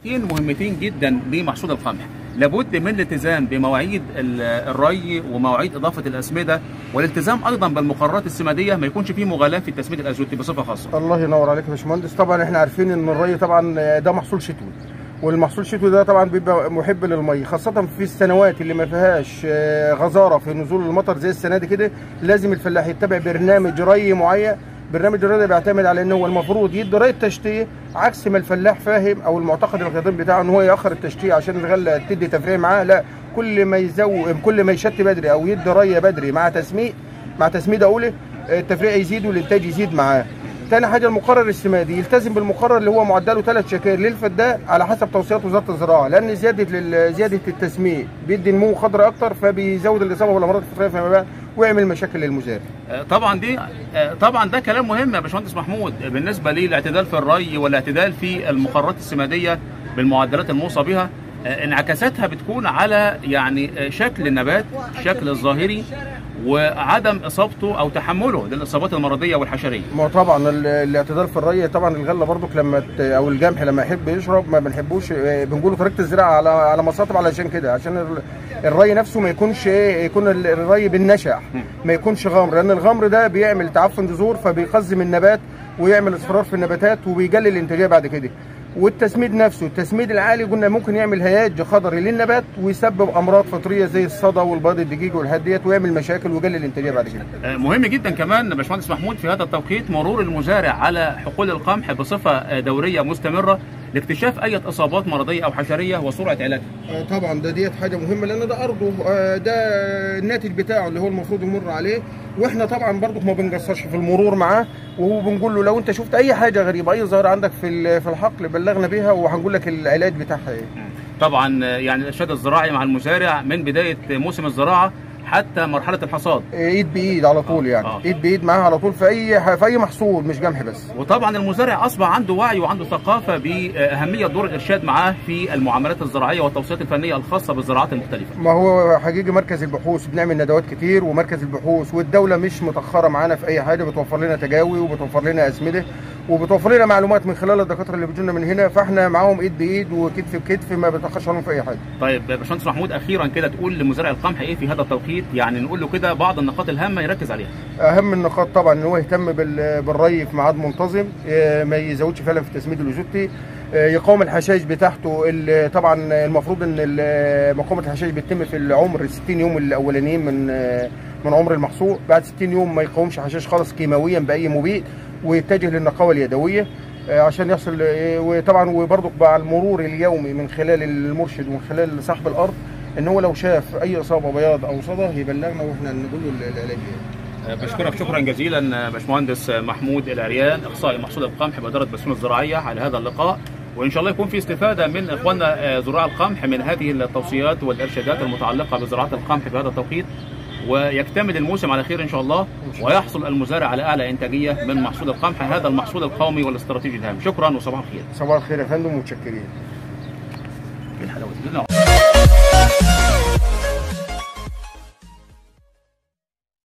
مهمتين مهمتين جدا لمحصول القمح لابد من الالتزام بمواعيد ال- الري ومواعيد اضافه الاسمده والالتزام ايضا بالمقررات السماديه ما يكونش فيه مغالاه في التسميد الازوتي بصفه خاصه الله ينور عليك يا باشمهندس طبعا احنا عارفين ان الري طبعا ده محصول شتوي والمحصول الشتوي ده طبعا بيبقى محب للميه خاصه في السنوات اللي ما فيهاش آه، غزاره في نزول المطر زي السنه دي كده لازم الفلاح يتبع برنامج ري معين برنامج الري ده بيعتمد على ان هو المفروض يدي ري التشتيه عكس ما الفلاح فاهم او المعتقد القديم بتاعه ان هو ياخر التشتيه عشان الغله تدي تفريع معاه لا كل ما يزود كل ما يشتي بدري او يدي ري بدري مع تسميد مع تسميده اولى التفريع يزيد والانتاج يزيد معاه تاني حاجه المقرر السمادي يلتزم بالمقرر اللي هو معدله ثلاث شكاير للفداء على حسب توصيات وزاره الزراعه لان زياده لل- زياده التسميد بيدي نمو خضر اكتر فبيزود الاصابه بالامراض الفطريه فيما بعد ويعمل مشاكل للمزارع آه، طبعا دي آه، طبعا ده كلام مهم يا باشمهندس محمود بالنسبه للاعتدال في الري والاعتدال في المقررات السماديه بالمعدلات الموصى بها آه، انعكاساتها بتكون على يعني آه، شكل النبات الشكل الظاهري وعدم اصابته او تحمله للاصابات المرضيه والحشريه ما هو طبعا ال- الاعتدال في الري طبعا الغله برضك لما ت- او الجمح لما يحب يشرب ما بنحبوش آه، بنقول له طريقه الزراعه على على مساطب علشان كده عشان ال- الري نفسه ما يكونش ايه يكون ال- الري بالنشع ما يكونش غمر لان الغمر ده بيعمل تعفن جذور فبيقزم النبات ويعمل اصفرار في النباتات وبيقلل الانتاجيه بعد كده والتسميد نفسه التسميد العالي قلنا ممكن يعمل هياج خضري للنبات ويسبب امراض فطريه زي الصدى والبيض الدقيق والحاجات ديت ويعمل مشاكل ويقلل الانتاجيه بعد كده آه، مهم جدا كمان باشمهندس محمود في هذا التوقيت مرور المزارع على حقول القمح بصفه آه، دوريه مستمره لاكتشاف اي اصابات مرضيه او حشريه وسرعه علاجها آه، طبعا ده ديت حاجه مهمه لان ده ارضه آه، ده الناتج بتاعه اللي هو المفروض يمر عليه واحنا طبعا برضك ما بنقصرش في المرور معاه وبنقول له لو انت شفت اي حاجه غريبه اي ظاهره عندك في ال- في الحقل بلغنا بيها وهنقول لك العلاج بتاعها ايه طبعا آه، يعني الارشاد الزراعي مع المزارع من بدايه موسم الزراعه حتى مرحله الحصاد ايد بايد على طول يعني آه. ايد بايد معاه على طول في اي ح- في اي محصول مش جمح بس وطبعا المزارع اصبح عنده وعي وعنده ثقافه باهميه دور الارشاد معاه في المعاملات الزراعيه والتوصيات الفنيه الخاصه بالزراعات المختلفه. ما هو حقيقي مركز البحوث بنعمل ندوات كتير ومركز البحوث والدوله مش متاخره معانا في اي حاجه بتوفر لنا تجاوي وبتوفر لنا اسمده وبتوفر لنا معلومات من خلال الدكاتره اللي بيجونا من هنا فاحنا معاهم ايد بايد وكتف بكتف ما بنتاخرش عنهم في اي حاجه طيب باشمهندس محمود اخيرا كده تقول لمزارع القمح ايه في هذا التوقيت يعني نقول له كده بعض النقاط الهامه يركز عليها. اهم النقاط طبعا ان هو يهتم بال- بالري في ميعاد منتظم آه، ما يزودش فعلا في التسميد اللوزوتي آه، يقاوم الحشائش بتاعته ال- طبعا المفروض ان ال- مقاومه الحشائش بتتم في العمر 60 يوم الاولانيين من آه، من عمر المحصول بعد 60 يوم ما يقاومش حشائش خالص كيماويا باي مبيد ويتجه للنقاوه اليدويه آه، عشان يحصل آه، وطبعا وبرضك مع المرور اليومي من خلال المرشد ومن خلال صاحب الارض ان هو لو شاف اي اصابه بياض او صدى يبلغنا واحنا نقول له العلاج ايه بشكرك شكرا جزيلا باشمهندس محمود العريان اخصائي محصول القمح باداره بسيون الزراعيه على هذا اللقاء وان شاء الله يكون في استفاده من اخواننا زراع القمح من هذه التوصيات والارشادات المتعلقه بزراعه القمح في هذا التوقيت ويكتمل الموسم على خير ان شاء الله ويحصل المزارع على اعلى انتاجيه من محصول القمح هذا المحصول القومي والاستراتيجي الهام شكرا وصباح الخير صباح الخير يا فندم ومتشكرين الحلاوه دي